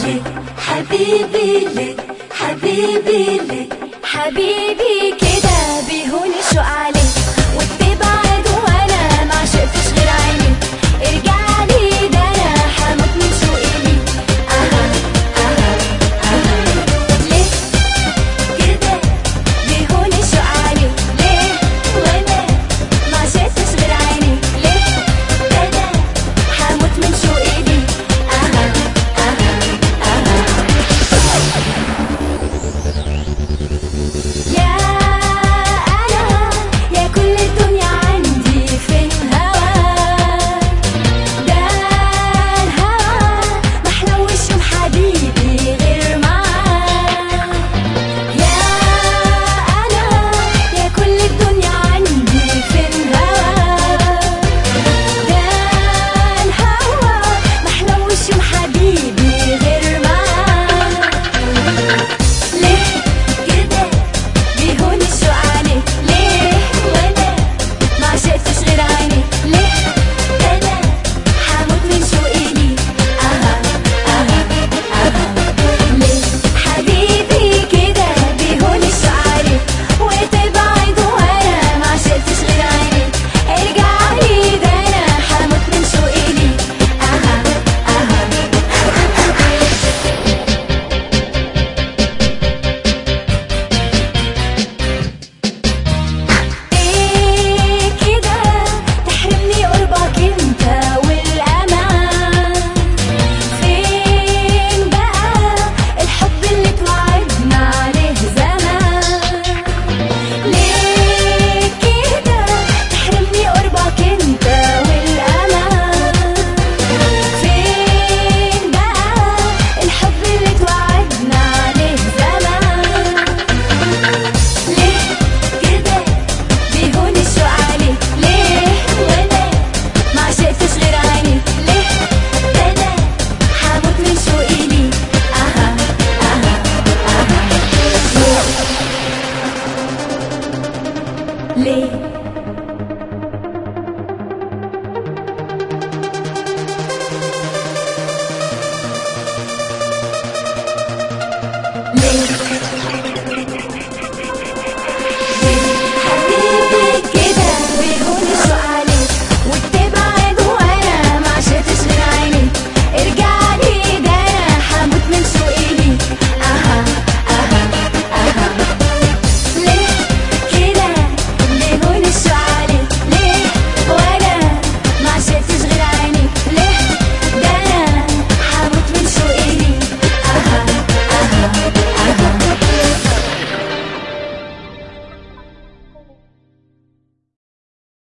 عليك حبيبي ليه حبيبي ليه حبيبي كده بيهون الشوق عليك وبتبعد وانا ما شفتش غير عينيك ارجع لي ده انا هموت من شوقي ليك اها اها اها ليه كده بيهون الشوق عليك ليه وانا ما شفتش غير عينيك ليه ده انا هموت من شوقي ليك اها اها اها يا أنا يا كل الدنيا عندي في الهوى ده الهوى محلوش يوم حبيبي غير معاك يا أنا يا كل الدنيا عندي في الهوى ده الهوى محلوش يوم حبيبي غير معاك ليه كده بيهون الشوق عليك ليه وانا ما شفتش غير عينيك ليه ده انا هموت من شوقي ليك اها اها اها ليه حبيبي كده بيهون الشوق عليك وتبعد وانا ما شفتش غير عينيك ارجع لي ده انا هموت من شوقي ليك اها اها ايه كده تحرمني قربك انت والامان فين بقى الحب اللي توعدنا عليه زمان ليه كده تحرمني قربك انت والامان فين بقى الحب اللي توعدنا عليه زمان ليه كده بيهون الشوق عليك ليه وانا ما شفتش غير عينيك ليه ده انا هموت من شوقي ليك اها اها اها ليه ليه